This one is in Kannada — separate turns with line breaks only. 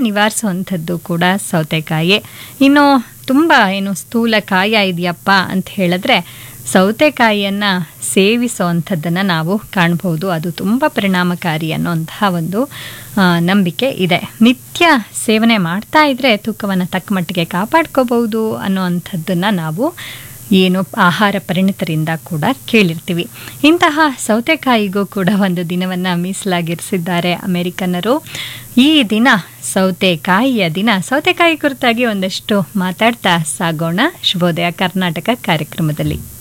ನಿವಾರಿಸುವಂಥದ್ದು ಕೂಡ ಸೌತೆಕಾಯಿ ಇನ್ನು ತುಂಬ ಏನು ಸ್ಥೂಲ ಕಾಯ ಇದೆಯಪ್ಪ ಅಂತ ಹೇಳಿದ್ರೆ ಸೌತೆಕಾಯಿಯನ್ನು ಸೇವಿಸುವಂಥದ್ದನ್ನು ನಾವು ಕಾಣ್ಬೋದು ಅದು ತುಂಬ ಪರಿಣಾಮಕಾರಿ ಅನ್ನೋಂತಹ ಒಂದು ಆ, ನಂಬಿಕೆ ಇದೆ ನಿತ್ಯ ಸೇವನೆ ಮಾಡ್ತಾ ಇದ್ರೆ ತೂಕವನ್ನು ತಕ್ಕ ಮಟ್ಟಿಗೆ ಕಾಪಾಡ್ಕೋಬಹುದು ಅನ್ನೋವಂಥದ್ದನ್ನು ನಾವು ಏನು ಆಹಾರ ಪರಿಣಿತರಿಂದ ಕೂಡ ಕೇಳಿರ್ತೀವಿ ಇಂತಹ ಸೌತೆಕಾಯಿಗೂ ಕೂಡ ಒಂದು ದಿನವನ್ನು ಮೀಸಲಾಗಿರಿಸಿದ್ದಾರೆ ಅಮೆರಿಕನ್ನರು ಈ ದಿನ ಸೌತೆಕಾಯಿಯ ದಿನ ಸೌತೆಕಾಯಿ ಕುರಿತಾಗಿ ಒಂದಷ್ಟು ಮಾತಾಡ್ತಾ ಸಾಗೋಣ ಶುಭೋದಯ ಕರ್ನಾಟಕ ಕಾರ್ಯಕ್ರಮದಲ್ಲಿ